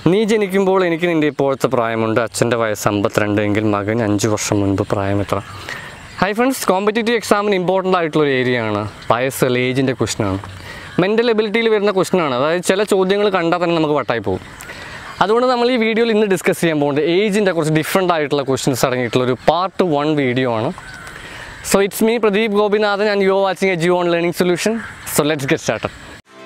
നീ ജനിക്കുമ്പോൾ എനിക്ക് നിൻ്റെ ഇപ്പോഴത്തെ പ്രായമുണ്ട് അച്ഛൻ്റെ വയസ്സ് അമ്പത്തിരണ്ട് എങ്കിൽ മകൻ അഞ്ച് വർഷം മുൻപ് പ്രായം എത്ര ഹൈ ഫ്രണ്ട്സ് കോമ്പറ്റേറ്റീവ് എക്സാമിന് ഇമ്പോർട്ടൻ്റ് ആയിട്ടുള്ള ഒരു ഏരിയ ആണ് വയസ്സ് ഏജിൻ്റെ ക്വസ്റ്റനാണ് മെൻ്റൽ എബിലിറ്റിയിൽ വരുന്ന ക്വസ്റ്റനാണ് അതായത് ചില ചോദ്യങ്ങൾ കണ്ടാൽ തന്നെ നമുക്ക് വട്ടായി പോകും അതുകൊണ്ട് നമ്മൾ ഈ വീഡിയോയിൽ ഇന്ന് ഡിസ്കസ് ചെയ്യാൻ പോകുന്നത് ഏജിൻ്റെ കുറച്ച് ഡിഫറെൻ്റ് ആയിട്ടുള്ള ക്വസ്റ്റ്യൻസ് അടങ്ങിയിട്ടുള്ള ഒരു പാർട്ട് വൺ വീഡിയോ ആണ് so it's me Pradeep Gopinathan and you are watching a Geo on learning solution so let's get started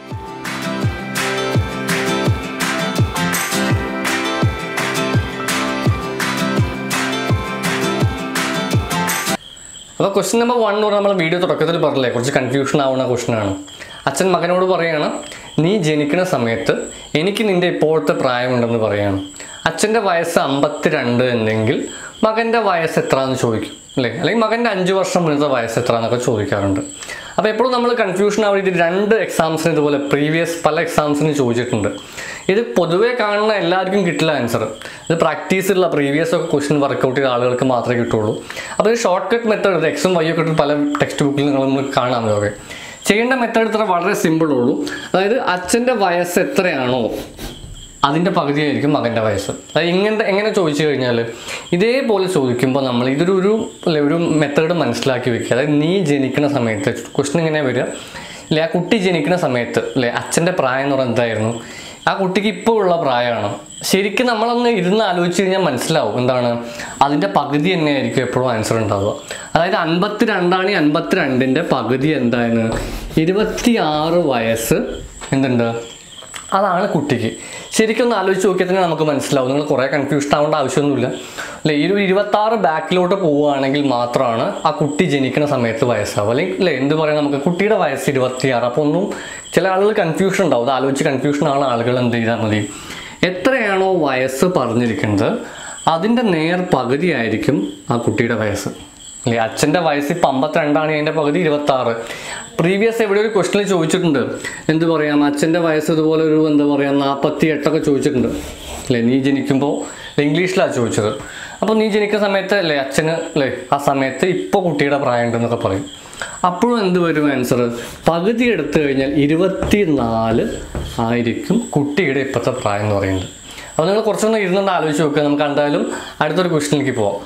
അപ്പോൾ ക്വസ്റ്റ്യൻ നമ്പർ വൺ എന്ന് പറഞ്ഞാൽ നമ്മൾ വീഡിയോ തുടക്കത്തിൽ പറഞ്ഞില്ലേ കുറച്ച് കൺഫ്യൂഷൻ ആവുന്ന ക്വസ്റ്റ്യനാണ് അച്ഛൻ മകനോട് പറയാണ് നീ ജനിക്കുന്ന സമയത്ത് എനിക്ക് നിൻ്റെ ഇപ്പോഴത്തെ പ്രായമുണ്ടെന്ന് പറയാണ് അച്ഛൻ്റെ വയസ്സ് അമ്പത്തിരണ്ട് എന്നെങ്കിൽ മകൻ്റെ വയസ്സ് എത്ര എന്ന് ചോദിക്കും അല്ലേ അല്ലെങ്കിൽ മകൻ്റെ അഞ്ച് വർഷം മുന്നത്തെ വയസ്സ് എത്ര എന്നൊക്കെ ചോദിക്കാറുണ്ട് അപ്പോൾ എപ്പോഴും നമ്മൾ കൺഫ്യൂഷൻ ആവും ഇത് രണ്ട് എക്സാംസിന് ഇതുപോലെ പ്രീവിയസ് പല എക്സാംസിന് ചോദിച്ചിട്ടുണ്ട് ഇത് പൊതുവേ കാണുന്ന എല്ലാവർക്കും കിട്ടില്ല ആൻസർ ഇത് പ്രാക്ടീസുള്ള പ്രീവിയസ് ഒക്കെ ക്വസ്റ്റ്യൻ വർക്കൗട്ട് ചെയ്ത ആളുകൾക്ക് മാത്രമേ കിട്ടുള്ളൂ അപ്പോൾ ഒരു ഷോർട്ട് കട്ട് മെത്തേഡ് എക്സും വൈ ഒക്കെ ഇട്ട് പല ടെക്സ്റ്റ് ബുക്കിൽ നിങ്ങൾ നമ്മൾ കാണാൻ ഇതൊക്കെ ചെയ്യേണ്ട മെത്തേഡ് ഇത്ര വളരെ സിമ്പിൾ ഉള്ളൂ അതായത് അച്ഛൻ്റെ വയസ്സ് എത്രയാണോ അതിൻ്റെ പകുതിയായിരിക്കും മകൻ്റെ വയസ്സ് അതായത് ഇങ്ങനത്തെ എങ്ങനെ ചോദിച്ചു കഴിഞ്ഞാൽ ഇതേപോലെ ചോദിക്കുമ്പോൾ നമ്മൾ ഇതൊരു ഒരു അല്ലെ ഒരു മെത്തേഡ് മനസ്സിലാക്കി വെക്കുക അതായത് നീ ജനിക്കുന്ന സമയത്ത് ക്വസ്റ്റൻ ഇങ്ങനെ വരിക അല്ലെ ആ കുട്ടി ജനിക്കുന്ന സമയത്ത് അല്ലെ അച്ഛൻ്റെ പ്രായം എന്ന് പറയുന്നത് എന്തായിരുന്നു ആ കുട്ടിക്ക് ഇപ്പോൾ ഉള്ള പ്രായമാണ് ശരിക്കും നമ്മളൊന്ന് ഇരുന്ന് ആലോചിച്ച് കഴിഞ്ഞാൽ മനസ്സിലാവും എന്താണ് അതിൻ്റെ പകുതി തന്നെയായിരിക്കും എപ്പോഴും ആൻസർ ഉണ്ടാവുക അതായത് അൻപത്തി രണ്ടാണ് ഈ അൻപത്തിരണ്ടിൻ്റെ പകുതി എന്താണ് ഇരുപത്തി ആറ് വയസ്സ് എന്തുണ്ട് അതാണ് കുട്ടിക്ക് ശരിക്കും ഒന്ന് ആലോചിച്ച് നോക്കിയാൽ തന്നെ നമുക്ക് മനസ്സിലാവും നിങ്ങൾ കുറേ കൺഫ്യൂഷൻ ആവേണ്ട ആവശ്യമൊന്നുമില്ല അല്ലെ ഈ ഒരു ഇരുപത്താറ് ബാക്കിലോട്ട് പോവുകയാണെങ്കിൽ മാത്രമാണ് ആ കുട്ടി ജനിക്കുന്ന സമയത്ത് വയസ്സാവുക അല്ലെങ്കിൽ അല്ലെ എന്ത് പറയാം നമുക്ക് കുട്ടിയുടെ വയസ്സ് ഇരുപത്തിയാറ് അപ്പോൾ ഒന്നും ചില ആളുകൾ കൺഫ്യൂഷൻ ഉണ്ടാവും അത് ആലോചിച്ച് കൺഫ്യൂഷൻ ആണ് ആളുകൾ എന്ത് ചെയ്താൽ മതി എത്രയാണോ വയസ്സ് പറഞ്ഞിരിക്കുന്നത് അതിൻ്റെ നേർ പകുതിയായിരിക്കും ആ കുട്ടിയുടെ വയസ്സ് അല്ലേ അച്ഛൻ്റെ വയസ്സ് ഇപ്പം അമ്പത്തിരണ്ടാണ് അതിൻ്റെ പകുതി ഇരുപത്തി ആറ് പ്രീവിയസ് എവിടെ ഒരു ക്വസ്റ്റിനിൽ ചോദിച്ചിട്ടുണ്ട് എന്ത് പറയാം അച്ഛൻ്റെ വയസ്സ് ഇതുപോലെ ഒരു എന്താ പറയുക നാൽപ്പത്തി എട്ടൊക്കെ ചോദിച്ചിട്ടുണ്ട് അല്ലേ നീ ജനിക്കുമ്പോൾ ഇംഗ്ലീഷിലാണ് ചോദിച്ചത് അപ്പോൾ നീ ജനിക്കുന്ന സമയത്ത് അല്ലേ അച്ഛന് അല്ലേ ആ സമയത്ത് ഇപ്പോൾ കുട്ടിയുടെ പ്രായം ഉണ്ടെന്നൊക്കെ പറയും അപ്പോഴും എന്ത് വരും ആൻസർ പകുതി എടുത്തു കഴിഞ്ഞാൽ ഇരുപത്തി നാല് ആയിരിക്കും കുട്ടിയുടെ ഇപ്പോഴത്തെ പ്രായം എന്ന് പറയുന്നത് അപ്പോൾ നിങ്ങൾ കുറച്ചൊന്ന് ഇരുന്നുകൊണ്ട് ആലോചിച്ച് നോക്കുക നമുക്ക് എന്തായാലും അടുത്തൊരു ക്വസ്റ്റിനിലേക്ക് പോവാം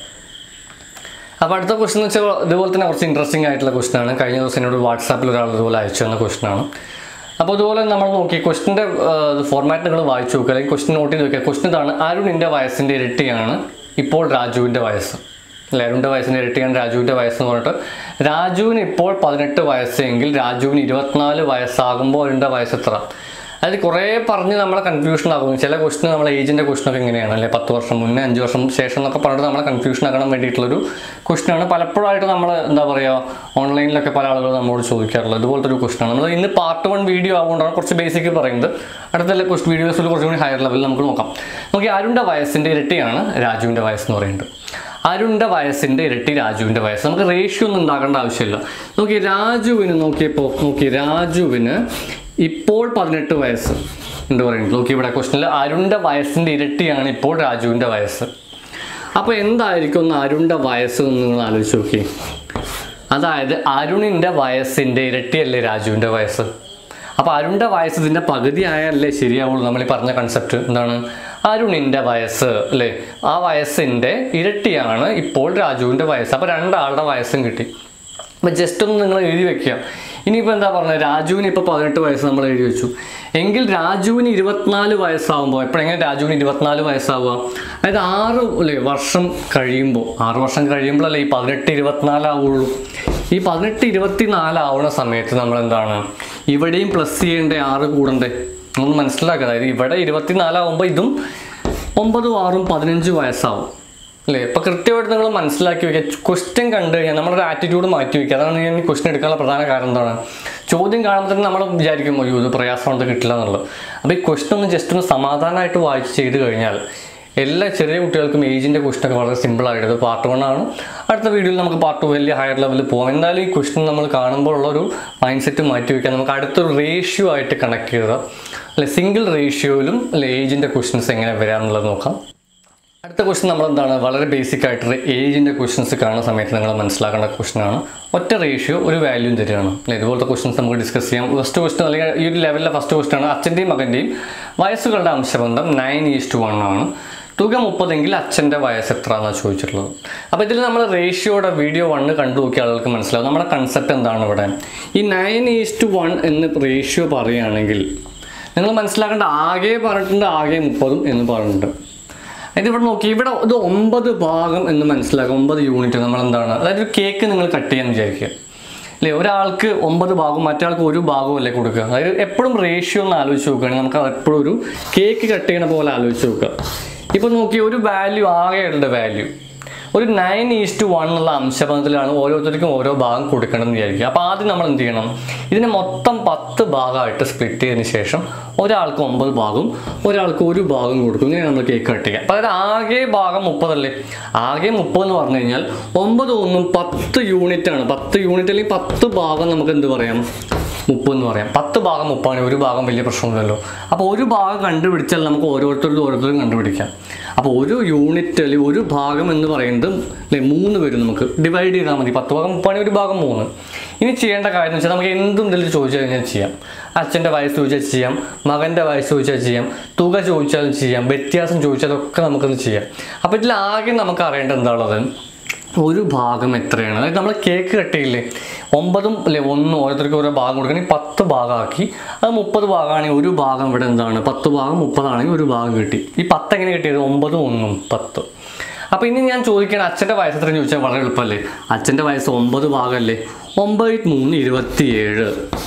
അപ്പോൾ അടുത്ത ക്വസ്റ്റൻ എന്ന് വെച്ചാൽ ഇതുപോലെ തന്നെ കുറച്ച് ഇൻട്രസ്റ്റിംഗ് ആയിട്ടുള്ള ക്വസ്റ്റൻ ആണ് കഴിഞ്ഞ ദിവസം എന്നോട് വാട്സാപ്പിൽ ഒരാൾ ഇതുപോലെ അയച്ചു തന്ന ക്വസ്റ്റൻ ആണ് അപ്പോൾ ഇതുപോലെ നമ്മൾ നോക്കി ക്വസ്റ്റിൻ്റെ ഫോർമാറ്റ് നിങ്ങൾ വായിച്ചു നോക്കുക അല്ലെങ്കിൽ ക്വസ്റ്റൻ നോട്ട് ചെയ്ത് നോക്കുക ക്വസ്റ്റൻ ഇതാണ് അരുണിൻ്റെ വയസ്സിൻ്റെ ഇരട്ടിയാണ് ഇപ്പോൾ രാജുവിൻ്റെ വയസ്സ് അല്ലേ അരുണിൻ്റെ വയസ്സിൻ്റെ ഇരട്ടിയാണ് രാജുവിൻ്റെ വയസ്സ് എന്ന് പറഞ്ഞിട്ട് രാജുവിന് ഇപ്പോൾ പതിനെട്ട് വയസ്സെങ്കിൽ രാജുവിന് ഇരുപത്തിനാല് വയസ്സാകുമ്പോൾ അരുണിൻ്റെ വയസ്സ് എത്ര അതായത് കുറേ പറഞ്ഞ് നമ്മളെ കൺഫ്യൂഷൻ ആകും ചില ക്വസ്റ്റൻ നമ്മളെ ഏജിൻ്റെ ക്വസ്റ്റനൊക്കെ ഇങ്ങനെയാണ് അല്ലെ പത്ത് വർഷം മുന്നേ അഞ്ച് വർഷം ശേഷം എന്നൊക്കെ പറഞ്ഞിട്ട് നമ്മളെ കൺഫ്യൂഷൻ ആക്കാൻ വേണ്ടിയിട്ടുള്ളൊരു ക്വസ്റ്റനാണ് പലപ്പോഴായിട്ട് നമ്മൾ എന്താ പറയുക ഓൺലൈനിലൊക്കെ പല ആളുകൾ നമ്മളോട് ചോദിക്കാറുള്ളത് ഇതുപോലത്തെ ഒരു ക്വസ്റ്റനാണ് നമ്മൾ ഇന്ന് പാർട്ട് വൺ വീഡിയോ ആവുകൊണ്ടാണ് കുറച്ച് ബേസിക് പറയുന്നത് അടുത്തുള്ള ക്വസ്റ്റ് വീഡിയോസിൽ കുറച്ചും കൂടി ഹയർ ലെവലിൽ നമുക്ക് നോക്കാം നോക്കി അരുണിൻ്റെ വയസ്സിൻ്റെ ഇരട്ടിയാണ് രാജുവിൻ്റെ വയസ്സ് എന്ന് പറയുന്നത് അരുണിൻ്റെ വയസ്സിൻ്റെ ഇരട്ടി രാജുവിൻ്റെ വയസ്സ് നമുക്ക് റേഷ്യോ ഒന്നും ഉണ്ടാക്കേണ്ട ആവശ്യമില്ല നോക്കി രാജുവിന് നോക്കിയപ്പോൾ നോക്കി രാജുവിന് ഇപ്പോൾ പതിനെട്ട് വയസ്സ് ഉണ്ട് പറയുന്നത് നോക്കി ഇവിടെ ക്വസ്റ്റിനിൽ അരുണിൻ്റെ വയസ്സിൻ്റെ ഇരട്ടിയാണ് ഇപ്പോൾ രാജുവിൻ്റെ വയസ്സ് അപ്പോൾ എന്തായിരിക്കും ഒന്ന് അരുണിൻ്റെ വയസ്സ് എന്ന് നിങ്ങൾ ആലോചിച്ച് നോക്കി അതായത് അരുണിൻ്റെ വയസ്സിൻ്റെ ഇരട്ടിയല്ലേ രാജുവിൻ്റെ വയസ്സ് അപ്പോൾ അരുണിൻ്റെ വയസ്സ് ഇതിൻ്റെ പകുതി ആയല്ലേ ശരിയാവുള്ളൂ നമ്മൾ ഈ പറഞ്ഞ കൺസെപ്റ്റ് എന്താണ് അരുണിൻ്റെ വയസ്സ് അല്ലേ ആ വയസ്സിൻ്റെ ഇരട്ടിയാണ് ഇപ്പോൾ രാജുവിൻ്റെ വയസ്സ് അപ്പോൾ രണ്ടാളുടെ വയസ്സും കിട്ടി അപ്പോൾ ജസ്റ്റ് ഒന്ന് നിങ്ങൾ എഴുതി വെക്കുക ഇനിയിപ്പോൾ എന്താ പറഞ്ഞത് രാജുവിന് ഇപ്പോൾ പതിനെട്ട് വയസ്സ് നമ്മൾ എഴുതി വെച്ചു എങ്കിൽ രാജുവിന് ഇരുപത്തിനാല് വയസ്സാകുമ്പോൾ എപ്പോഴെങ്ങനെ രാജുവിന് ഇരുപത്തിനാല് വയസ്സാവുക അതായത് ആറ് അല്ലേ വർഷം കഴിയുമ്പോൾ ആറ് വർഷം കഴിയുമ്പോഴല്ലേ ഈ പതിനെട്ട് ഇരുപത്തിനാലാവുള്ളൂ ഈ പതിനെട്ട് ഇരുപത്തിനാലാവുന്ന സമയത്ത് നമ്മൾ എന്താണ് ഇവിടെയും പ്ലസ് ചെയ്യേണ്ട ആറ് കൂടണ്ടേ ഒന്ന് മനസ്സിലാക്കുക അതായത് ഇവിടെ ഇരുപത്തിനാലാവുമ്പോൾ ഇതും ഒമ്പതും ആറും പതിനഞ്ച് വയസ്സാവും അല്ലേ ഇപ്പം കൃത്യമായിട്ട് നിങ്ങൾ മനസ്സിലാക്കി വെക്കുക ക്വസ്റ്റ്യൻ കണ്ടു കഴിഞ്ഞാൽ നമ്മുടെ ആറ്റിറ്റ്യൂഡ് മാറ്റി വെക്കുക അതാണ് ഞാൻ ഈ ക്വസ്റ്റ്യൻ എടുക്കാനുള്ള പ്രധാന കാരണം എന്താണ് ചോദ്യം കാണുമ്പോൾ തന്നെ നമ്മൾ വിചാരിക്കും അയ്യോ ഇത് പ്രയാസമുണ്ട് കിട്ടില്ല എന്നുള്ളത് അപ്പോൾ ഈ ക്വസ്റ്റ്യൻ ഒന്ന് ജസ്റ്റ് ഒന്ന് സമാധാനമായിട്ട് വായിച്ച് ചെയ്ത് കഴിഞ്ഞാൽ എല്ലാ ചെറിയ കുട്ടികൾക്കും ഏജിൻ്റെ ക്വസ്റ്റനൊക്കെ വളരെ സിമ്പിൾ ആയിട്ട് പാർട്ട് വൺ ആണ് അടുത്ത വീഡിയോയിൽ നമുക്ക് പാർട്ട് ടു വലിയ ഹയർ ലെവലിൽ പോകാം എന്തായാലും ഈ ക്വസ്റ്റൻ നമ്മൾ കാണുമ്പോൾ ഉള്ളൊരു മൈൻഡ് സെറ്റ് മാറ്റി വയ്ക്കാൻ നമുക്ക് അടുത്തൊരു റേഷ്യോ ആയിട്ട് കണക്ട് ചെയ്യുക അല്ലെ സിംഗിൾ റേഷ്യോയിലും അല്ലെ ഏജിൻ്റെ ക്വസ്റ്റ്യൻസ് എങ്ങനെ വരാമെന്നുള്ളത് നോക്കാം അടുത്ത ക്വസ്റ്റ്യൻ നമ്മൾ എന്താണ് വളരെ ബേസിക് ആയിട്ടുള്ള ഏജിൻ്റെ ക്വസ്റ്റ്യൻസ് കാണുന്ന സമയത്ത് നിങ്ങൾ മനസ്സിലാക്കേണ്ട ക്വസ്റ്റ്യൻ ആണ് ഒറ്റ റേഷ്യോ ഒരു വാല്യൂം തരികയാണ് അല്ലേ ഇതുപോലത്തെ ക്വസ്റ്റ്യൻസ് നമുക്ക് ഡിസ്കസ് ചെയ്യാം ഫസ്റ്റ് ക്വസ്റ്റ്യൻ അല്ലെങ്കിൽ ഈ ഒരു ലെവലിലെ ഫസ്റ്റ് ക്വസ്റ്റ്യൻ ആണ് അച്ഛൻ്റെയും മകൻ്റെയും വയസ്സുകളുടെ അംശബന്ധം നയൻ ഈസ്റ്റ് വൺ ആണ് തുക മുപ്പതെങ്കിൽ അച്ഛൻ്റെ വയസ്സ് എത്ര എന്നാണ് ചോദിച്ചിട്ടുള്ളത് അപ്പോൾ ഇതിൽ നമ്മൾ റേഷ്യോയുടെ വീഡിയോ വണ്ണ് കണ്ടു നോക്കിയ ആളുകൾക്ക് മനസ്സിലാവും നമ്മുടെ കൺസെപ്റ്റ് എന്താണ് ഇവിടെ ഈ നയൻ ഈസ്റ്റ് വൺ എന്ന് റേഷ്യോ പറയുകയാണെങ്കിൽ നിങ്ങൾ മനസ്സിലാക്കേണ്ട ആകെ പറഞ്ഞിട്ടുണ്ട് ആകെ മുപ്പതും എന്ന് പറഞ്ഞിട്ടുണ്ട് ഇത് ഇവിടെ നോക്കി ഇവിടെ ഇത് ഒമ്പത് ഭാഗം എന്ന് മനസ്സിലാക്കുക ഒമ്പത് യൂണിറ്റ് നമ്മൾ എന്താണ് അതായത് ഒരു കേക്ക് നിങ്ങൾ കട്ട് ചെയ്യാൻ വിചാരിക്കുക അല്ലേ ഒരാൾക്ക് ഒമ്പത് ഭാഗം മറ്റേ ഒരു ഭാഗവും അല്ലേ കൊടുക്കുക അതായത് എപ്പോഴും റേഷ്യോ ഒന്ന് ആലോചിച്ച് നോക്കുകയാണെങ്കിൽ നമുക്ക് അത് എപ്പോഴും ഒരു കേക്ക് കട്ട് ചെയ്യണ പോലെ ആലോചിച്ച് നോക്കുക ഇപ്പൊ നോക്കി ഒരു വാല്യൂ ആകെയുള്ള വാല്യൂ ഒരു നയൻ ഈസ്റ്റ് വൺ എന്നുള്ള അംശബന്ധത്തിലാണ് ഓരോരുത്തർക്കും ഓരോ ഭാഗം കൊടുക്കണമെന്ന് വിചാരിക്കുക അപ്പോൾ ആദ്യം നമ്മൾ എന്ത് ചെയ്യണം ഇതിനെ മൊത്തം പത്ത് ഭാഗമായിട്ട് സ്പ്ലിറ്റ് ചെയ്തതിന് ശേഷം ഒരാൾക്ക് ഒമ്പത് ഭാഗം ഒരാൾക്ക് ഒരു ഭാഗം കൊടുക്കും ഇങ്ങനെ നമ്മൾ കേക്ക് കട്ട് ചെയ്യുക അപ്പോൾ അതായത് ആകെ ഭാഗം മുപ്പതല്ലേ ആകെ മുപ്പത് എന്ന് പറഞ്ഞു കഴിഞ്ഞാൽ ഒമ്പത് ഒന്നും പത്ത് യൂണിറ്റ് ആണ് പത്ത് യൂണിറ്റ് അല്ലെങ്കിൽ പത്ത് ഭാഗം നമുക്ക് എന്ത് പറയാം മുപ്പത് എന്ന് പറയാം പത്ത് ഭാഗം മുപ്പാണ് ഒരു ഭാഗം വലിയ പ്രശ്നമില്ലല്ലോ അപ്പോൾ ഒരു ഭാഗം കണ്ടുപിടിച്ചാൽ നമുക്ക് ഓരോരുത്തരും ഓരോരുത്തരും കണ്ടുപിടിക്കാം അപ്പോൾ ഒരു യൂണിറ്റ് അല്ലെങ്കിൽ ഒരു ഭാഗം എന്ന് പറയുന്നത് അല്ലെ മൂന്ന് വരും നമുക്ക് ഡിവൈഡ് ചെയ്താൽ മതി പത്ത് ഭാഗം മുപ്പാണെങ്കിൽ ഒരു ഭാഗം മൂന്ന് ഇനി ചെയ്യേണ്ട കാര്യം എന്ന് വെച്ചാൽ നമുക്ക് എന്തും ഇതിൽ ചോദിച്ചു കഴിഞ്ഞാൽ ചെയ്യാം അച്ഛൻ്റെ വയസ്സ് ചോദിച്ചാൽ ചെയ്യാം മകൻ്റെ വയസ്സ് ചോദിച്ചാൽ ചെയ്യാം തുക ചോദിച്ചാലും ചെയ്യാം വ്യത്യാസം ചോദിച്ചാൽ ഒക്കെ നമുക്കത് ചെയ്യാം അപ്പോൾ ഇതിൽ ആകെ നമുക്ക് അറിയേണ്ടത് എന്താണുള്ളത് ഒരു ഭാഗം എത്രയാണ് അതായത് നമ്മൾ കേക്ക് കട്ടിയില്ലേ ഒമ്പതും അല്ലെ ഒന്നും ഓരോരുത്തർക്ക് ഓരോ ഭാഗം കൊടുക്കണമെങ്കിൽ പത്ത് ഭാഗമാക്കി അത് മുപ്പത് ഭാഗമാണെങ്കിൽ ഒരു ഭാഗം ഇവിടെ എന്താണ് പത്ത് ഭാഗം മുപ്പതാണെങ്കിൽ ഒരു ഭാഗം കിട്ടി ഈ പത്ത് എങ്ങനെ കിട്ടിയത് ഒമ്പതും ഒന്നും പത്ത് അപ്പോൾ ഇനി ഞാൻ ചോദിക്കണം അച്ഛൻ്റെ വയസ്സ് എത്രയും ചോദിച്ചാൽ വളരെ എളുപ്പമല്ലേ അച്ഛൻ്റെ വയസ്സ് ഒമ്പത് ഭാഗമല്ലേ ഒമ്പത് മൂന്ന് ഇരുപത്തിയേഴ്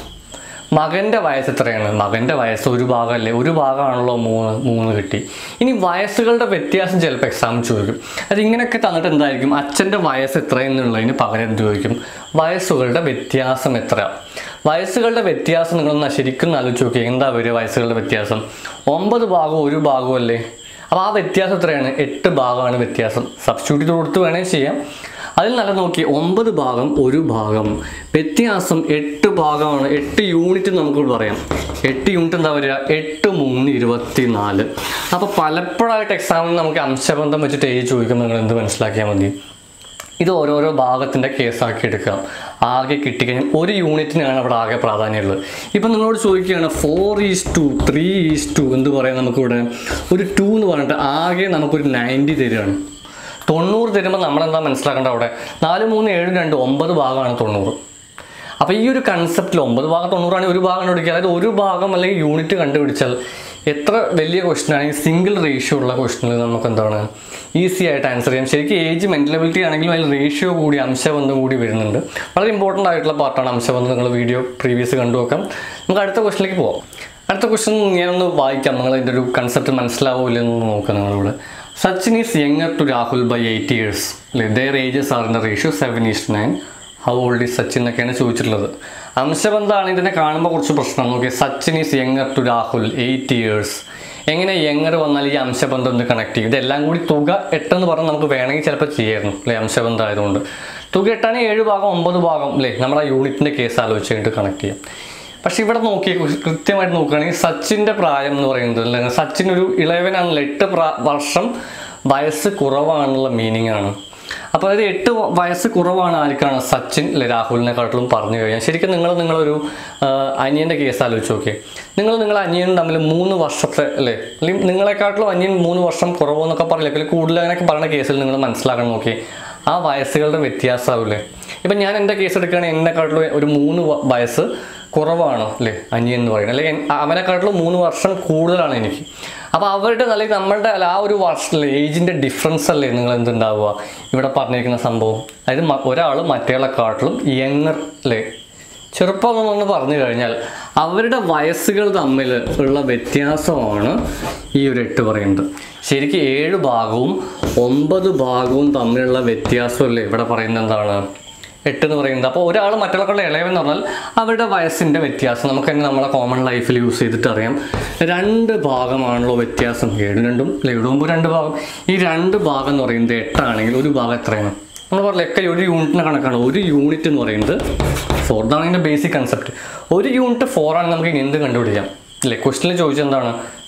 മകൻ്റെ വയസ്സ് എത്രയാണ് മകൻ്റെ വയസ്സ് ഒരു ഭാഗമല്ലേ ഒരു ഭാഗമാണല്ലോ മൂന്ന് മൂന്ന് കിട്ടി ഇനി വയസ്സുകളുടെ വ്യത്യാസം ചിലപ്പോൾ എക്സാം ചോദിക്കും അത് ഇങ്ങനെയൊക്കെ തന്നിട്ട് എന്തായിരിക്കും അച്ഛൻ്റെ വയസ്സ് എത്ര എന്നുള്ളതിന് പകരം എന്ത് ചോദിക്കും വയസ്സുകളുടെ വ്യത്യാസം എത്ര വയസ്സുകളുടെ വ്യത്യാസം നിങ്ങളൊന്ന് ശരിക്കും ആലോചിച്ച് നോക്കി എന്താ വരിക വയസ്സുകളുടെ വ്യത്യാസം ഒമ്പത് ഭാഗവും ഒരു ഭാഗവും അല്ലേ അപ്പോൾ ആ വ്യത്യാസം എത്രയാണ് എട്ട് ഭാഗമാണ് വ്യത്യാസം സബ്സ്റ്റിറ്റ്യൂട്ട് കൊടുത്ത് വേണേൽ ചെയ്യാം അതിൽ നല്ല നോക്കി ഒമ്പത് ഭാഗം ഒരു ഭാഗം വ്യത്യാസം എട്ട് ഭാഗമാണ് എട്ട് യൂണിറ്റ് നമുക്ക് പറയാം എട്ട് യൂണിറ്റ് എന്താ വരിക എട്ട് മൂന്ന് ഇരുപത്തി നാല് അപ്പോൾ പലപ്പോഴായിട്ട് എക്സാമിന് നമുക്ക് അംശബന്ധം വെച്ചിട്ട് ഏജ് ചോദിക്കുമ്പോൾ നിങ്ങൾ എന്ത് മനസ്സിലാക്കിയാൽ മതി ഇത് ഓരോരോ ഭാഗത്തിൻ്റെ കേസാക്കി എടുക്കാം ആകെ കിട്ടിക്കഴിഞ്ഞാൽ ഒരു യൂണിറ്റിനാണ് അവിടെ ആകെ പ്രാധാന്യമുള്ളത് ഇപ്പം നിങ്ങളോട് ചോദിക്കുകയാണ് four is to three is to എന്ത് പറയാം നമുക്കിവിടെ ഒരു ടു എന്ന് പറഞ്ഞിട്ട് ആകെ നമുക്കൊരു നയൻറ്റി തരികയാണ് തൊണ്ണൂറ് തരുമ്പോൾ നമ്മളെന്താ മനസ്സിലാക്കേണ്ട അവിടെ നാല് മൂന്ന് ഏഴ് രണ്ട് ഒമ്പത് ഭാഗമാണ് തൊണ്ണൂറ് അപ്പോൾ ഈ ഒരു കൺസെപ്റ്റിൽ ഒമ്പത് ഭാഗം തൊണ്ണൂറാണെങ്കിൽ ഒരു ഭാഗം കണ്ടുപിടിക്കുക അതായത് ഒരു ഭാഗം അല്ലെങ്കിൽ യൂണിറ്റ് കണ്ടുപിടിച്ചാൽ എത്ര വലിയ ക്വസ്റ്റൻ ആണെങ്കിൽ സിംഗിൾ റേഷ്യോ ഉള്ള ക്വസ്റ്റനിൽ നമുക്ക് എന്താണ് ഈസി ആയിട്ട് ആൻസർ ചെയ്യാം ശരിക്കും ഏജ് മെൻറ്റലബിലിറ്റി ആണെങ്കിലും അതിൽ റേഷ്യോ കൂടി അംശബന്ധം കൂടി വരുന്നുണ്ട് വളരെ ഇമ്പോർട്ടൻ്റ് ആയിട്ടുള്ള പാർട്ടാണ് അംശബന്ധം നിങ്ങൾ വീഡിയോ പ്രീവിയസ് കണ്ടു നോക്കാം നമുക്ക് അടുത്ത ക്വസ്റ്റിലേക്ക് പോവാം അടുത്ത ക്വസ്റ്റൻ ഞാനൊന്ന് വായിക്കാം നിങ്ങൾ അതിൻ്റെ ഒരു കൺസെപ്റ്റ് മനസ്സിലാവില്ലെന്ന് നോക്കാം നിങ്ങളിവിടെ Sachin is younger to Rahul by eight years അല്ലേ their ages are in the ratio seven is to nine how old is Sachin എന്നൊക്കെയാണ് ചോദിച്ചിട്ടുള്ളത് അംശബന്ധമാണ് ഇതിനെ കാണുമ്പോൾ കുറച്ച് പ്രശ്നം നോക്കി Sachin is younger to Rahul eight years എങ്ങനെ യങ്ങർ വന്നാൽ ഈ അംശബന്ധം ഒന്ന് കണക്ട് ചെയ്യും ഇതെല്ലാം കൂടി തുക എട്ടെന്ന് പറഞ്ഞാൽ നമുക്ക് വേണമെങ്കിൽ ചിലപ്പോൾ ചെയ്യായിരുന്നു അല്ലേ അംശബന്ധം ആയതുകൊണ്ട് തുക എട്ടാണെങ്കിൽ ഏഴ് ഭാഗം ഒമ്പത് ഭാഗം അല്ലേ നമ്മൾ ആ യൂണിറ്റിൻ്റെ കേസ് ആലോചിച്ച് കഴിഞ്ഞിട്ട് കണക്ട് ചെയ്യാം പക്ഷെ ഇവിടെ നോക്കി കൃത്യമായിട്ട് നോക്കുകയാണെങ്കിൽ സച്ചിൻ്റെ പ്രായം എന്ന് പറയുന്നത് അല്ലെങ്കിൽ സച്ചിൻ ഒരു ഇളയവനാണല്ലോ എട്ട് പ്രാ വർഷം വയസ്സ് കുറവാണെന്നുള്ള മീനിങ് ആണ് അപ്പോൾ അതായത് എട്ട് വയസ്സ് കുറവാണ് ആർക്കാണ് സച്ചിൻ അല്ലെ രാഹുലിനെക്കാട്ടിലും പറഞ്ഞു കഴിഞ്ഞാൽ ശരിക്കും നിങ്ങൾ നിങ്ങളൊരു ആ, അനിയൻ്റെ കേസ് ആലോചിച്ച് നോക്കിയേ നിങ്ങൾ നിങ്ങൾ അനിയനും തമ്മിൽ മൂന്ന് വർഷത്തെ അല്ലേ അല്ലെങ്കിൽ നിങ്ങളെക്കാട്ടിലും അനിയൻ മൂന്ന് വർഷം കുറവെന്നൊക്കെ പറയില്ല അല്ലെങ്കിൽ കൂടുതൽ അങ്ങനെയൊക്കെ പറയുന്ന കേസിൽ നിങ്ങൾ മനസ്സിലാക്കണം നോക്കി ആ വയസ്സുകളുടെ വ്യത്യാസമാവില്ലേ ഇപ്പം ഞാൻ എൻ്റെ കേസ് എടുക്കുകയാണെങ്കിൽ എന്നെക്കാട്ടിലും ഒരു മൂന്ന് വ- വയസ്സ് കുറവാണ് അല്ലേ അനിയൻ എന്ന് പറയുന്നത് അല്ലെങ്കിൽ എൻ- അവനെക്കാട്ടിലും മൂന്ന് വർഷം കൂടുതലാണ് എനിക്ക് അപ്പോൾ അവരുടെ അല്ലെങ്കിൽ നമ്മളുടെ അല്ല ആ ഒരു വർഷം ഏജിൻ്റെ ഡിഫറൻസ് അല്ലേ നിങ്ങൾ എന്തുണ്ടാവുക ഇവിടെ പറഞ്ഞിരിക്കുന്ന സംഭവം അതായത് ഒരാൾ മറ്റേയാളെക്കാട്ടിലും യങ്ങർ അല്ലേ ചെറുപ്പം എന്ന് പറഞ്ഞു കഴിഞ്ഞാൽ അവരുടെ വയസ്സുകൾ തമ്മിൽ ഉള്ള വ്യത്യാസമാണ് ഈ ഒരു എട്ട് പറയുന്നത് ശരിക്കും ഏഴ് ഭാഗവും ഒമ്പത് ഭാഗവും തമ്മിലുള്ള വ്യത്യാസമല്ലേ ഇവിടെ പറയുന്നത് എന്താണ് എട്ട് എന്ന് പറയുന്നത് അപ്പോൾ ഒരാൾ മറ്റുള്ള ഇളയവെന്ന് പറഞ്ഞാൽ അവരുടെ വയസ്സിൻ്റെ വ്യത്യാസം നമുക്ക് തന്നെ നമ്മളെ കോമൺ ലൈഫിൽ യൂസ് ചെയ്തിട്ട് അറിയാം രണ്ട് ഭാഗമാണല്ലോ വ്യത്യാസം ഏഴ് രണ്ടും അല്ലെ ഏഴ് മുമ്പ് രണ്ട് ഭാഗം ഈ രണ്ട് ഭാഗം എന്ന് പറയുന്നത് എട്ടാണെങ്കിൽ ഒരു ഭാഗം എത്രയാണ് നമ്മൾ പറഞ്ഞില്ല ഒക്കെ ഒരു യൂണിറ്റിന് കണക്കാണ് ഒരു യൂണിറ്റ് എന്ന് പറയുന്നത് ഫോർ ഇതാണ് അതിൻ്റെ ബേസിക് കൺസെപ്റ്റ് ഒരു യൂണിറ്റ് ഫോർ ആണ് നമുക്ക് ഇനി എന്ത് കണ്ടുപിടിക്കാം അല്ലേ ക്വസ്റ്റിനിൽ ചോദിച്ചത് എന്താണ്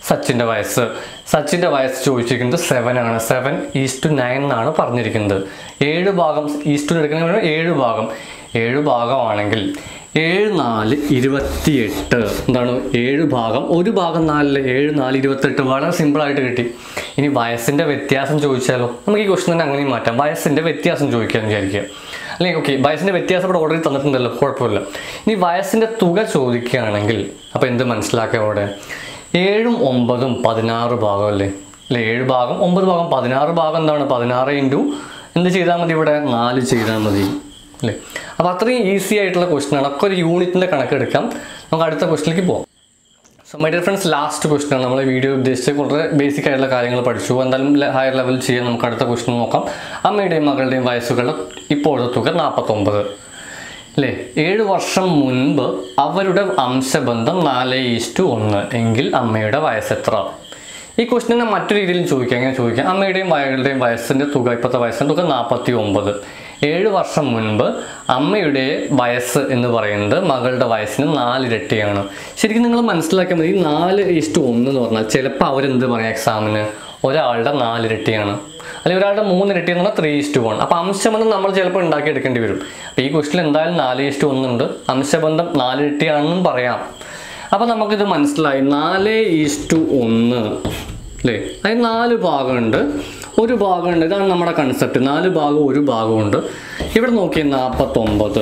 സച്ചിൻ്റെ വയസ്സ് സച്ചിൻ്റെ വയസ്സ് ചോദിച്ചിരിക്കുന്നത് സെവൻ ആണ് സെവൻ ഈസ് ടു നയൻ എന്നാണ് പറഞ്ഞിരിക്കുന്നത് ഏഴ് ഭാഗം ഈസ് ടു എടുക്കുന്ന ഏഴ് ഭാഗം ഏഴ് ഭാഗമാണെങ്കിൽ ഏഴ് നാല് ഇരുപത്തിയെട്ട് എന്താണ് ഏഴ് ഭാഗം ഒരു ഭാഗം നാലില് ഏഴ് നാല് ഇരുപത്തെട്ട് വളരെ സിമ്പിളായിട്ട് കിട്ടി ഇനി വയസ്സിൻ്റെ വ്യത്യാസം ചോദിച്ചാലോ നമുക്ക് ഈ ക്വസ്റ്റൻ തന്നെ അങ്ങനെയും മാറ്റാം വയസ്സിൻ്റെ വ്യത്യാസം ചോദിക്കാമെന്ന് വിചാരിക്കുക അല്ലെങ്കിൽ ഓക്കെ വയസ്സിൻ്റെ വ്യത്യാസം ഇവിടെ ഓൾറെഡി തന്നിട്ടുണ്ടല്ലോ കുഴപ്പമില്ല ഇനി വയസ്സിൻ്റെ തുക ചോദിക്കുകയാണെങ്കിൽ അപ്പോൾ എന്ത് മനസ്സിലാക്കുക അവിടെ ഏഴും ഒമ്പതും പതിനാറ് ഭാഗം അല്ലേ അല്ലേ ഏഴ് ഭാഗം ഒമ്പത് ഭാഗം പതിനാറ് ഭാഗം എന്താണ് പതിനാറ് ഇൻറ്റു എന്ത് ചെയ്താൽ മതി ഇവിടെ നാല് ചെയ്താൽ മതി അല്ലേ അപ്പോൾ അത്രയും ഈസി ആയിട്ടുള്ള ക്വസ്റ്റൻ ആണ് ഒക്കെ ഒരു യൂണിറ്റിൻ്റെ കണക്കെടുക്കാം നമുക്ക് അടുത്ത ക്വസ്റ്റിലേക്ക് പോകാം so my dear friends last question ആണ് നമ്മൾ വീഡിയോ ഉദ്ദേശിച്ച് വളരെ ബേസിക് ആയിട്ടുള്ള കാര്യങ്ങൾ പഠിച്ചു എന്തായാലും ഹയർ ലെവൽ ചെയ്യാൻ നമുക്ക് അടുത്ത ക്വസ്റ്റൻ നോക്കാം അമ്മയുടെയും മകളുടെയും വയസ്സുകളുടെ ഇപ്പോഴത്തെ തുക നാൽപ്പത്തൊമ്പത് അല്ലേ ഏഴ് വർഷം മുൻപ് അവരുടെ അംശബന്ധം നാല് ഈസ്റ്റു ഒന്ന് എങ്കിൽ അമ്മയുടെ വയസ്സ് എത്ര ഈ ക്വസ്റ്റിനെ മറ്റു രീതിയിൽ ചോദിക്കാം എങ്ങനെ ചോദിക്കാം അമ്മയുടെയും മകളുടെയും വയസ്സിൻ്റെ തുക ഇപ്പോഴത്തെ വയസ്സിൻ്റെ തുക നാൽപ്പത്തി ഒമ്പത് ഏഴ് വർഷം മുൻപ് അമ്മയുടെ വയസ്സ് എന്ന് പറയുന്നത് മകളുടെ വയസ്സിന് നാലിരട്ടിയാണ് ശരിക്കും നിങ്ങൾ മനസ്സിലാക്കിയാൽ മതി ഈ നാല് ഈസ്റ്റു ഒന്ന് എന്ന് പറഞ്ഞാൽ ചിലപ്പോൾ അവരെന്ത് പറയാം എക്സാമിന് ഒരാളുടെ നാലിരട്ടിയാണ് അല്ലെങ്കിൽ ഒരാളുടെ മൂന്നിരട്ടി എന്ന് പറഞ്ഞാൽ ത്രീ ഇസ്റ്റു വൺ അപ്പോൾ അംശബന്ധം നമ്മൾ ചിലപ്പോൾ ഉണ്ടാക്കിയെടുക്കേണ്ടി വരും അപ്പോൾ ഈ ക്വസ്റ്റിൽ എന്തായാലും നാല് ഇസ്റ്റു ഒന്നുണ്ട് അംശബന്ധം നാലിരട്ടിയാണെന്നും പറയാം അപ്പോൾ നമുക്കിത് മനസ്സിലായി നാല് ഈസ്റ്റു ഒന്ന് അല്ലേ അതിന് നാല് ഭാഗമുണ്ട് ഒരു ഭാഗമുണ്ട് ഇതാണ് നമ്മുടെ കൺസെപ്റ്റ് നാല് ഭാഗം ഒരു ഭാഗമുണ്ട് ഇവിടെ നോക്കി നാൽപ്പത്തൊമ്പത്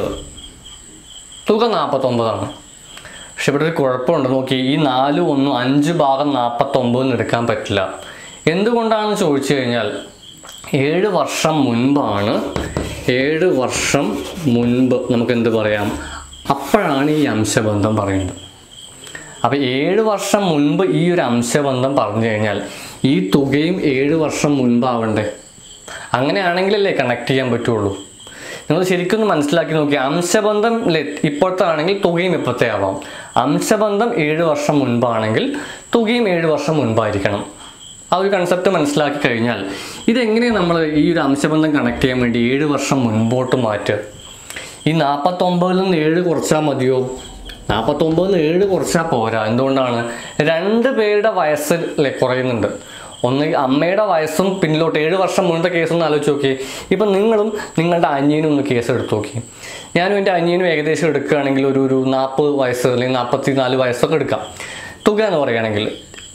തുക നാൽപ്പത്തൊമ്പതാണ് പക്ഷെ ഇവിടെ ഒരു കുഴപ്പമുണ്ട് നോക്കി ഈ നാല് ഒന്നും അഞ്ച് ഭാഗം നാൽപ്പത്തൊമ്പതെന്ന് എടുക്കാൻ പറ്റില്ല എന്തുകൊണ്ടാണെന്ന് ചോദിച്ചു കഴിഞ്ഞാൽ ഏഴ് വർഷം മുൻപാണ് ഏഴ് വർഷം മുൻപ് നമുക്ക് എന്ത് പറയാം അപ്പോഴാണ് ഈ അംശബന്ധം പറയുന്നത് അപ്പോൾ ഏഴ് വർഷം മുൻപ് ഈ ഒരു അംശബന്ധം പറഞ്ഞു കഴിഞ്ഞാൽ ഈ തുകയും ഏഴ് വർഷം മുൻപാവണ്ടേ അങ്ങനെയാണെങ്കിലല്ലേ കണക്ട് ചെയ്യാൻ പറ്റുള്ളൂ നിങ്ങൾ ശരിക്കും ഒന്ന് മനസ്സിലാക്കി നോക്കി അംശബന്ധം ലെ- ഇപ്പോഴത്തെ ആണെങ്കിൽ തുകയും ഇപ്പോഴത്തെ ആവാം അംശബന്ധം ഏഴ് വർഷം മുൻപാണെങ്കിൽ തുകയും ഏഴ് വർഷം മുൻപായിരിക്കണം ആ ഒരു കൺസെപ്റ്റ് മനസ്സിലാക്കി കഴിഞ്ഞാൽ ഇതെങ്ങനെയാണ് നമ്മൾ ഈ ഒരു അംശബന്ധം കണക്ട് ചെയ്യാൻ വേണ്ടി ഏഴ് വർഷം മുൻപോട്ട് മാറ്റുക ഈ നാൽപ്പത്തൊമ്പതിൽ നിന്ന് ഏഴ് കുറച്ചാൽ മതിയോ നാൽപ്പത്തൊമ്പതിൽ നിന്ന് ഏഴ് കുറച്ചാൽ പോരാ എന്തുകൊണ്ടാണ് രണ്ട് പേരുടെ വയസ്സ് ലെ കുറയുന്നുണ്ട് ഒന്ന് അമ്മയുടെ വയസ്സും പിന്നിലോട്ട് ഏഴ് വർഷം മുന്നത്തെ കേസ് ഒന്ന് ആലോചിച്ച് നോക്കി ഇപ്പം നിങ്ങളും നിങ്ങളുടെ അനിയനും ഒന്ന് കേസ് എടുത്ത് നോക്കി ഞാനും എൻ്റെ അനിയനും ഏകദേശം എടുക്കുകയാണെങ്കിൽ ഒരു ഒരു നാൽപ്പത് വയസ്സ് അല്ലെങ്കിൽ നാൽപ്പത്തി നാല് വയസ്സൊക്കെ എടുക്കാം തുക എന്ന് പറയുകയാണെങ്കിൽ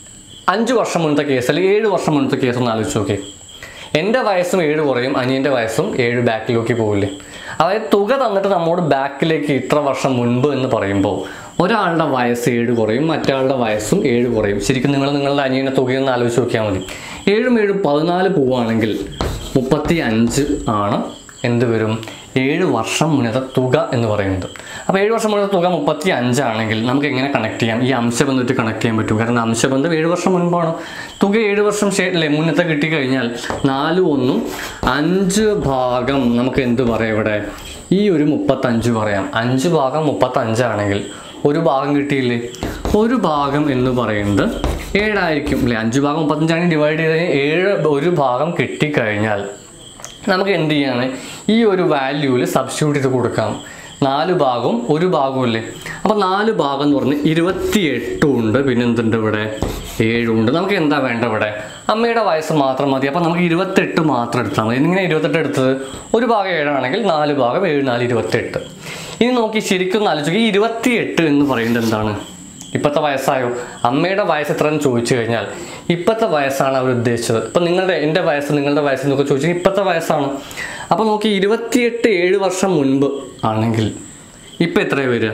അഞ്ച് വർഷം മുന്നത്തെ കേസ് അല്ലെങ്കിൽ ഏഴ് വർഷം മുന്നത്തെ കേസ് ഒന്ന് ആലോചിച്ച് നോക്കി എൻ്റെ വയസ്സും ഏഴ് കുറയും അനിയൻ്റെ വയസ്സും ഏഴ് ബാക്കിലേക്ക് പോകില്ലേ അതായത് തുക തന്നിട്ട് നമ്മോട് ബാക്കിലേക്ക് ഇത്ര വർഷം മുൻപ് എന്ന് പറയുമ്പോൾ ഒരാളുടെ വയസ്സ് ഏഴ് കുറയും മറ്റൊരാളുടെ വയസ്സും ഏഴ് കുറയും ശരിക്കും നിങ്ങൾ നിങ്ങളുടെ അനിയൻ്റെ തുകയൊന്ന് ആലോചിച്ച് നോക്കിയാൽ മതി ഏഴും ഏഴും പതിനാല് പോവുകയാണെങ്കിൽ മുപ്പത്തി അഞ്ച് ആണ് എന്ത് വരും ഏഴ് വർഷം മുന്നത്തെ തുക എന്ന് പറയുന്നത് അപ്പോൾ ഏഴ് വർഷം മുന്നത്തെ തുക മുപ്പത്തി അഞ്ചാണെങ്കിൽ നമുക്ക് എങ്ങനെ കണക്ട് ചെയ്യാം ഈ അംശബന്ധത്തിൽ കണക്ട് ചെയ്യാൻ പറ്റും കാരണം അംശബന്ധം ഏഴ് വർഷം മുൻപാണ് തുക ഏഴ് വർഷം ശേ- അല്ലേ മുന്നത്തെ കിട്ടിക്കഴിഞ്ഞാൽ നാലും ഒന്നും അഞ്ച് ഭാഗം നമുക്ക് എന്ത് പറയാം ഇവിടെ ഈ ഒരു മുപ്പത്തഞ്ച് പറയാം അഞ്ച് ഭാഗം മുപ്പത്തഞ്ചാണെങ്കിൽ ഒരു ഭാഗം കിട്ടിയില്ലേ ഒരു ഭാഗം എന്ന് പറയുന്നത് ഏഴായിരിക്കും അല്ലേ അഞ്ച് ഭാഗം മുപ്പത്തഞ്ചാണെങ്കിൽ ഡിവൈഡ് ചെയ്ത് കഴിഞ്ഞാൽ ഏഴ് ഒരു ഭാഗം കിട്ടിക്കഴിഞ്ഞാൽ നമുക്ക് എന്ത് ചെയ്യാണ് ഈ ഒരു വാല്യൂവിൽ സബ്സ്റ്റിറ്റ്യൂട്ട് ചെയ്ത് കൊടുക്കാം നാല് ഭാഗവും ഒരു ഭാഗവും ഇല്ലേ അപ്പോൾ നാല് ഭാഗം എന്ന് പറഞ്ഞ് ഇരുപത്തി എട്ടും ഉണ്ട് പിന്നെ എന്തുണ്ട് ഇവിടെ ഏഴും ഉണ്ട് നമുക്ക് എന്താ വേണ്ട ഇവിടെ അമ്മയുടെ വയസ്സ് മാത്രം മതി അപ്പോൾ നമുക്ക് ഇരുപത്തെട്ട് മാത്രം എടുത്താൽ മതി ഇങ്ങനെ ഇരുപത്തെട്ട് എടുത്തത് ഒരു ഭാഗം ഏഴാണെങ്കിൽ നാല് ഭാഗം ഏഴ് നാല് ഇരുപത്തെട്ട് ഇനി നോക്കി ശരിക്കും ഒന്ന് ആലോചിക്കുക ഈ ഇരുപത്തിയെട്ട് എന്ന് പറയുന്നത് എന്താണ് ഇപ്പോഴത്തെ വയസ്സായോ അമ്മയുടെ വയസ്സ് എത്രയെന്ന് ചോദിച്ചു കഴിഞ്ഞാൽ ഇപ്പോഴത്തെ വയസ്സാണ് അവർ ഉദ്ദേശിച്ചത് ഇപ്പം നിങ്ങളുടെ എൻ്റെ വയസ്സ് നിങ്ങളുടെ വയസ്സ് എന്നൊക്കെ ചോദിച്ചാൽ ഇപ്പോഴത്തെ വയസ്സാണ് അപ്പോൾ നോക്കി ഇരുപത്തിയെട്ട് ഏഴ് വർഷം മുൻപ് ആണെങ്കിൽ ഇപ്പം എത്രയാണ് വരിക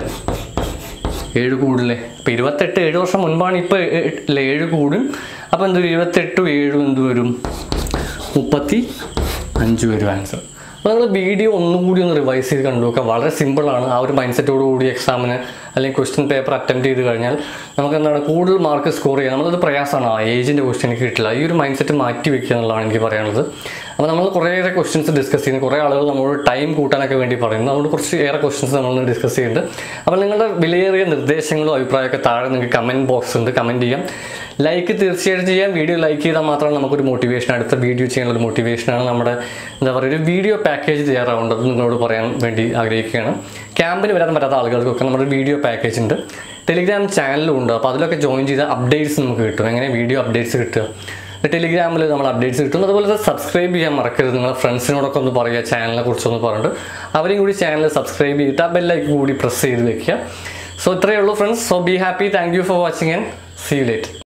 ഏഴ് കൂടില്ലേ അപ്പം ഇരുപത്തെട്ട് ഏഴ് വർഷം മുൻപാണ് ഇപ്പോൾ ഏഴ് കൂടും അപ്പോൾ എന്ത് വരും? ഇരുപത്തെട്ടും ഏഴും എന്ത് വരും മുപ്പത്തി അഞ്ച് വരും ആൻസർ അപ്പോൾ നമ്മൾ വീഡിയോ ഒന്നും കൂടി ഒന്ന് റിവൈസ് ചെയ്ത് കണ്ടു നോക്കുക വളരെ സിമ്പിളാണ് ആ ഒരു മൈൻഡ് സെറ്റോട് കൂടി എക്സാമിന് അല്ലെങ്കിൽ ക്വസ്റ്റ്യൻ പേപ്പർ അറ്റംപ്റ്റ് ചെയ്ത് കഴിഞ്ഞാൽ നമുക്ക് എന്താണ് കൂടുതൽ മാർക്ക് സ്കോർ ചെയ്യാം നമ്മളത് പ്രയാസമാണ് ആ ഏജിൻ്റെ ക്വസ്റ്റ്യൻ എനിക്ക് കിട്ടില്ല ഈ ഒരു മൈൻഡ് സെറ്റ് മാറ്റി വെക്കുക എന്നുള്ളതാണ് എനിക്ക് പറയാനുള്ളത് അപ്പോൾ നമ്മൾ കുറേയേറെ ക്വസ്റ്റ്യൻസ് ഡിസ്കസ് ചെയ്യുന്നു കുറേ ആളുകൾ നമ്മളോട് ടൈം കൂട്ടാനൊക്കെ വേണ്ടി പറയുന്നു അതുകൊണ്ട് കുറച്ച് ഏറെ ക്വസ്റ്റ്യൻസ് നമ്മൾ ഡിസ്കസ് ചെയ്യുന്നുണ്ട് അപ്പോൾ നിങ്ങളുടെ വിലയേറിയ നിർദ്ദേശങ്ങളും അഭിപ്രായമൊക്കെ താഴെ നിങ്ങൾക്ക് കമൻറ്റ് ബോക്സ് ഉണ്ട് കമൻറ്റ് ചെയ്യാം ലൈക്ക് തീർച്ചയായിട്ടും ചെയ്യാം വീഡിയോ ലൈക്ക് ചെയ്താൽ മാത്രമാണ് നമുക്കൊരു മോട്ടിവേഷൻ അടുത്ത വീഡിയോ ചെയ്യാനുള്ള ഒരു മോട്ടിവേഷനാണ് നമ്മുടെ എന്താ പറയുക ഒരു വീഡിയോ പാക്കേജ് തയ്യാറാവേണ്ടത് നിങ്ങളോട് പറയാൻ വേണ്ടി ആഗ്രഹിക്കുകയാണ് ക്യാമ്പിന് വരാൻ പറ്റാത്ത ആളുകൾക്കൊക്കെ നമ്മുടെ വീഡിയോ പാക്കേജ് ഉണ്ട് ടെലിഗ്രാം ചാനലും ഉണ്ട് അപ്പോൾ അതിലൊക്കെ ജോയിൻ ചെയ്ത അപ്ഡേറ്റ്സ് നമുക്ക് കിട്ടും എങ്ങനെ വീഡിയോ അപ്ഡേറ്റ്സ് കിട്ടുക ടെലിഗ്രാമിൽ നമ്മൾ അപ്ഡേറ്റ്സ് കിട്ടും അതുപോലെ തന്നെ സബ്സ്ക്രൈബ് ചെയ്യാൻ മറക്കരുത് നിങ്ങളുടെ ഫ്രണ്ട്സിനോടൊക്കെ ഒന്ന് പറയുക ചാനലിനെ കുറിച്ചൊന്ന് പറഞ്ഞിട്ട് അവരെയും കൂടി ചാനൽ സബ്സ്ക്രൈബ് ചെയ്തിട്ട് ആ ബെല്ലൈക്ക് കൂടി പ്രസ് ചെയ്ത് വെക്കുക സോ ഇത്രയേ ഉള്ളൂ friends so be happy thank you for watching and see you late